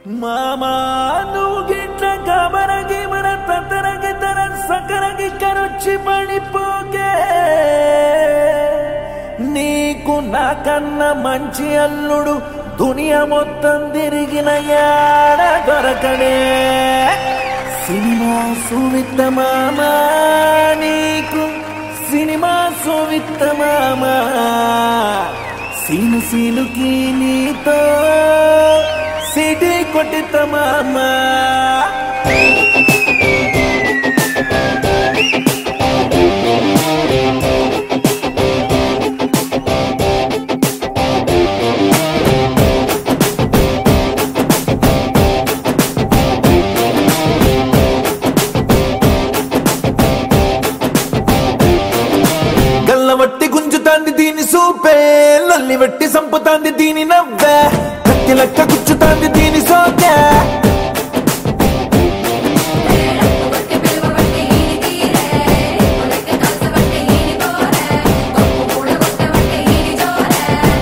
మామా నువ్వు గిట్ల గమరగి మన తతరగి తర సకరగి కరొచ్చి పడిపోకే నీకు నాకన్నా మంచి అల్లుడు దునియా మొత్తం తిరిగిన యాడ దొరకడే సినిమా సువిత్త మామా నీకు సినిమా సువిత్త మామా సీను సీనుకి నీతో సిటీ కొట్టిత మామా గల్లవట్టి గుంజుతాంది దీని సూపే లల్లి వట్టి సంపుతాంది దీని నవ్వే కత్తి లెక్క గుచ్చుతాంది దీని సోకే కొట్టి పిలువబట్టి ఈని తీరే కొలెక్క కాసబట్టి ఈని కోరే కొప్పు కూడా కొట్టబట్టి ఈని జోరే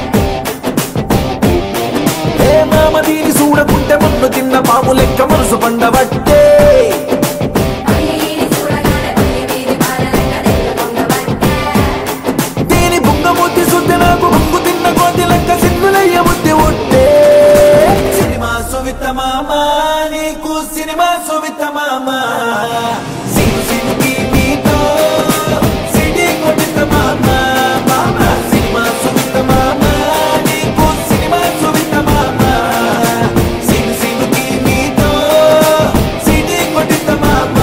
ఏ మామ దీని చూడకుంటే మొన్ను తిన్న పాము లెక్క మనసు పండబట్టే అయ్య ఈని చూడగానే పల్లి వీధి పాలనక నెల్ల పొంగబట్టే దీని బుంగమూతి సుద్ది నాకు బుంగు తిన్న కోతి లెక్క సిగ్గులయ్య బుద్ధి ఉంటే సినిమా సువిత మామ నీకు సినిమా సువిత మామ సిను సినుకి నీతో సిటీ కొట్టిత మామ మామ సినిమా సువిత మామ నీకు సినిమా సువిత మామ సిను సినుకి నీతో సిటీ కొట్టిత మామ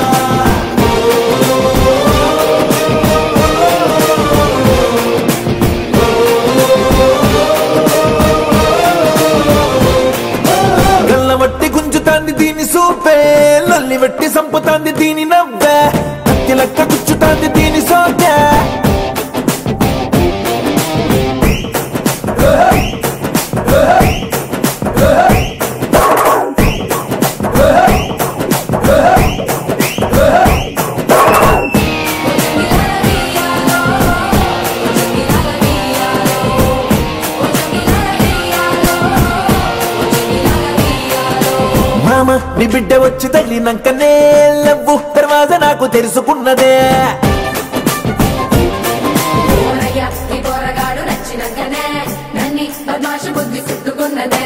గల్లవట్టి గుంజుతాంది దీని సూపే లల్లి వట్టి సంపుతాంది దీని నవ్వే కత్తి లెక్క గుచ్చుతాంది దీని సోకే మామ నీ బిడ్డ వచ్చి తగిలినాకనే లవ్వు తర్వాత నాకు తెలుసుకున్నదే ఓరయ్య ఈ పోరగాడు నచ్చినంకనే నన్ని బద్మాషు బుద్ధి చుట్టుకున్నదే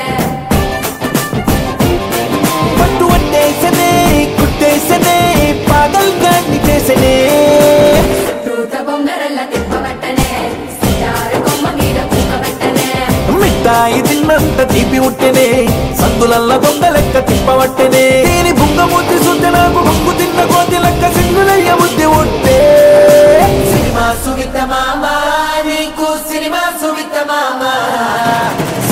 పట్టు వట్టేసనే కుట్టేసనే పాగల్ గాన్ని చేసనే తూత బొంగరల్ల తిప్పబట్టనే సితారు కొమ్మ మీద కూకబట్టనే మిఠాయి తిన్నంత తీపి ఉట్టెనే సందులల్ల దొంగ లెక్క తిప్పవట్టెనే దీని బుంగమూతి సుద్ది నాకు బొంగు తిన్న కోతి లెక్క సింగులయ్య బుద్ధి ఉంటే సినిమా సువిత మామ నీకు సినిమా సువిత మామ